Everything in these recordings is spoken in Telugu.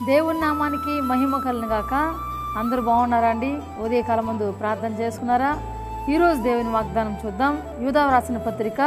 దేవుని నామానికి మహిమ కలను గాక అందరూ బాగున్నారా అండి ఉదయకాలం ముందు ప్రార్థన చేసుకున్నారా ఈరోజు దేవుని వాగ్దానం చూద్దాం యూదావు రాసిన పత్రిక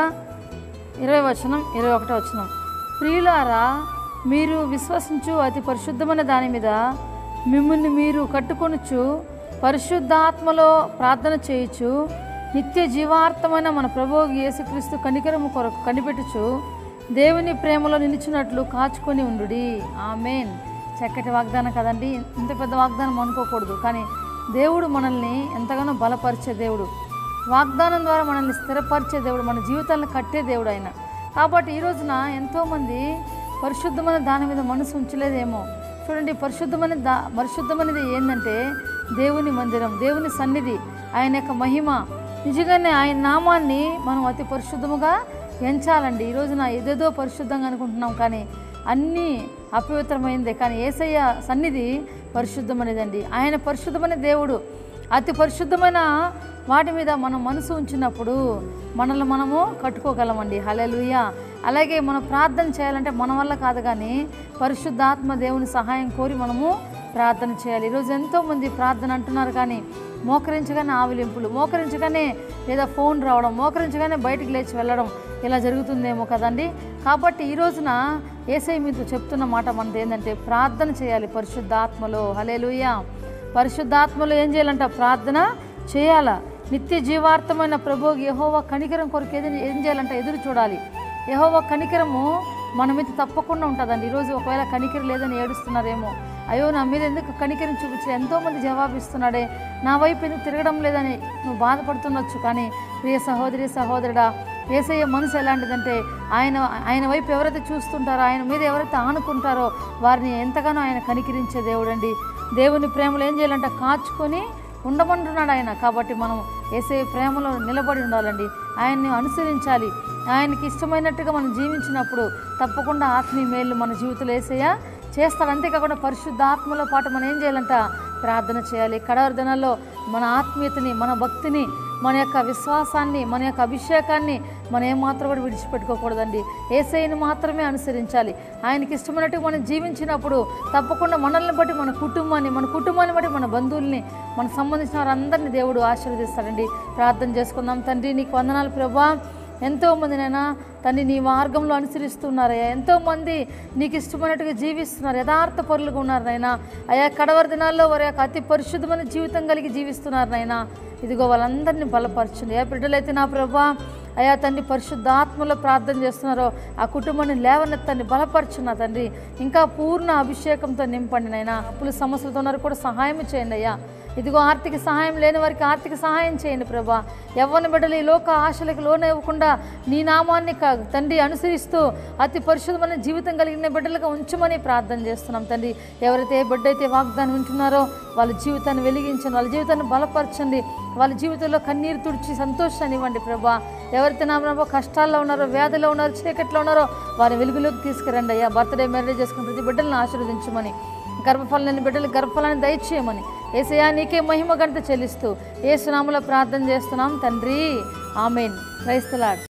ఇరవై వచనం ఇరవై ఒకటో వచనం ప్రియులారా మీరు విశ్వసించు అతి పరిశుద్ధమైన దాని మీద మిమ్మల్ని మీరు కట్టుకొనుచు పరిశుద్ధాత్మలో ప్రార్థన చేయుచు నిత్య జీవార్థమైన మన ప్రభు యేసుక్రీస్తు కనికరము కొరకు కనిపెట్టుచు దేవుని ప్రేమలో నిలిచినట్లు కాచుకొని ఉండుడి ఆమెన్ చక్కటి వాగ్దానం కదండి ఇంత పెద్ద వాగ్దానం అనుకోకూడదు కానీ దేవుడు మనల్ని ఎంతగానో బలపరిచే దేవుడు వాగ్దానం ద్వారా మనల్ని స్థిరపరిచే దేవుడు మన జీవితాలను కట్టే దేవుడు ఆయన కాబట్టి ఈ రోజున ఎంతోమంది పరిశుద్ధమైన దాని మీద మనసు ఉంచలేదేమో చూడండి పరిశుద్ధమైన దా పరిశుద్ధమైనది ఏంటంటే దేవుని మందిరం దేవుని సన్నిధి ఆయన యొక్క మహిమ నిజంగానే ఆయన నామాన్ని మనం అతి పరిశుద్ధముగా ఎంచాలండి ఈ రోజున ఏదేదో పరిశుద్ధంగా అనుకుంటున్నాం కానీ అన్నీ అపవిత్రమైందే కానీ ఏసయ్య సన్నిధి పరిశుద్ధమైనదండి ఆయన పరిశుద్ధమైన దేవుడు అతి పరిశుద్ధమైన వాటి మీద మనం మనసు ఉంచినప్పుడు మనల్ని మనము కట్టుకోగలమండి హలెలుయ అలాగే మనం ప్రార్థన చేయాలంటే మన వల్ల కాదు కానీ పరిశుద్ధాత్మ దేవుని సహాయం కోరి మనము ప్రార్థన చేయాలి ఈరోజు ఎంతోమంది ప్రార్థన అంటున్నారు కానీ మోకరించగానే ఆవిలింపులు మోకరించగానే లేదా ఫోన్ రావడం మోకరించగానే బయటికి లేచి వెళ్ళడం ఇలా జరుగుతుందేమో కదండి కాబట్టి ఈ రోజున ఏసై మీతో చెప్తున్న మాట మనది ఏంటంటే ప్రార్థన చేయాలి పరిశుద్ధాత్మలో హలేలుయ పరిశుద్ధాత్మలో ఏం చేయాలంట ప్రార్థన చేయాలా నిత్య జీవార్థమైన ప్రభు యహోవా కనికరం కొరకు ఏది ఏం చేయాలంటే ఎదురు చూడాలి యహోవా కనికరము మన మీద తప్పకుండా ఉంటుందండి ఈరోజు ఒకవేళ కనికరం లేదని ఏడుస్తున్నారేమో అయ్యో నా మీద ఎందుకు కనికరం చూపించలే ఎంతోమంది జవాబిస్తున్నాడే నా వైపు ఎందుకు తిరగడం లేదని నువ్వు బాధపడుతుండొచ్చు కానీ ప్రియ సహోదరి సహోదరుడా ఏసయ్య మనసు ఎలాంటిదంటే ఆయన ఆయన వైపు ఎవరైతే చూస్తుంటారో ఆయన మీద ఎవరైతే ఆనుకుంటారో వారిని ఎంతగానో ఆయన కనికరించే దేవుడండి దేవుని ప్రేమలో ఏం చేయాలంటే కాచుకొని ఉండమంటున్నాడు ఆయన కాబట్టి మనం ఏసే ప్రేమలో నిలబడి ఉండాలండి ఆయన్ని అనుసరించాలి ఆయనకి ఇష్టమైనట్టుగా మనం జీవించినప్పుడు తప్పకుండా ఆత్మీయ మేలు మన జీవితంలో వేసేయ చేస్తాడు అంతేకాకుండా పరిశుద్ధాత్మలో పాటు మనం ఏం చేయాలంట ప్రార్థన చేయాలి కడవరి దినాల్లో మన ఆత్మీయతని మన భక్తిని మన యొక్క విశ్వాసాన్ని మన యొక్క అభిషేకాన్ని మనం ఏమాత్రం కూడా విడిచిపెట్టుకోకూడదండి ఏసైని మాత్రమే అనుసరించాలి ఆయనకి ఇష్టమైనట్టు మనం జీవించినప్పుడు తప్పకుండా మనల్ని బట్టి మన కుటుంబాన్ని మన కుటుంబాన్ని బట్టి మన బంధువుల్ని మన సంబంధించిన వారందరినీ దేవుడు ఆశీర్వదిస్తాడండి ప్రార్థన చేసుకుందాం తండ్రి నీకు వందనాలు ప్రభా ఎంతోమంది నైనా తండ్రి నీ మార్గంలో అనుసరిస్తున్నారయ్యా ఎంతోమంది నీకు ఇష్టమైనట్టుగా జీవిస్తున్నారు యథార్థ పరులుగా ఉన్నారు నాయనా అయా కడవరి దినాల్లో వారి యొక్క అతి పరిశుద్ధమైన జీవితం కలిగి జీవిస్తున్నారు నాయనా ఇదిగో వాళ్ళందరినీ బలపరచండి ఏ బిడ్డలైతే నా ప్రభా అయా తండ్రి పరిశుద్ధాత్మలో ప్రార్థన చేస్తున్నారో ఆ కుటుంబాన్ని లేవనెత్తండి బలపరచున్న తండ్రి ఇంకా పూర్ణ అభిషేకంతో నింపండి నైనా అప్పుల సమస్యలతో ఉన్నారు కూడా సహాయం చేయండి అయ్యా ఇదిగో ఆర్థిక సహాయం లేని వారికి ఆర్థిక సహాయం చేయండి ప్రభా యవ్వన బిడ్డలు ఈ లోక ఆశలకు లోనివ్వకుండా నీ నామాన్ని క- తండ్రి అనుసరిస్తూ అతి పరిశుద్ధమైన జీవితం కలిగిన బిడ్డలుగా ఉంచమని ప్రార్థన చేస్తున్నాం తండ్రి ఎవరైతే ఏ బిడ్డ అయితే వాగ్దానం వింటున్నారో వాళ్ళ జీవితాన్ని వెలిగించండి వాళ్ళ జీవితాన్ని బలపరచండి వాళ్ళ జీవితంలో కన్నీరు తుడిచి సంతోషాన్ని ఇవ్వండి ప్రభా ఎవరైతే నా ప్రభా కష్టాల్లో ఉన్నారో వ్యాధిలో ఉన్నారో చీకట్లో ఉన్నారో వారి వెలుగులోకి తీసుకురండి అయ్యా బర్త్డే మ్యారేజ్ చేసుకున్న ప్రతి బిడ్డలను ఆశీర్వదించమని గర్భఫలాన్ని బిడ్డలు గర్భఫలాన్ని దయచేయమని ఏసయా నీకే మహిమ గంట చెల్లిస్తూ ఏ సునాములో ప్రార్థన చేస్తున్నాం తండ్రి ఆమెన్ క్రైస్తలాడ్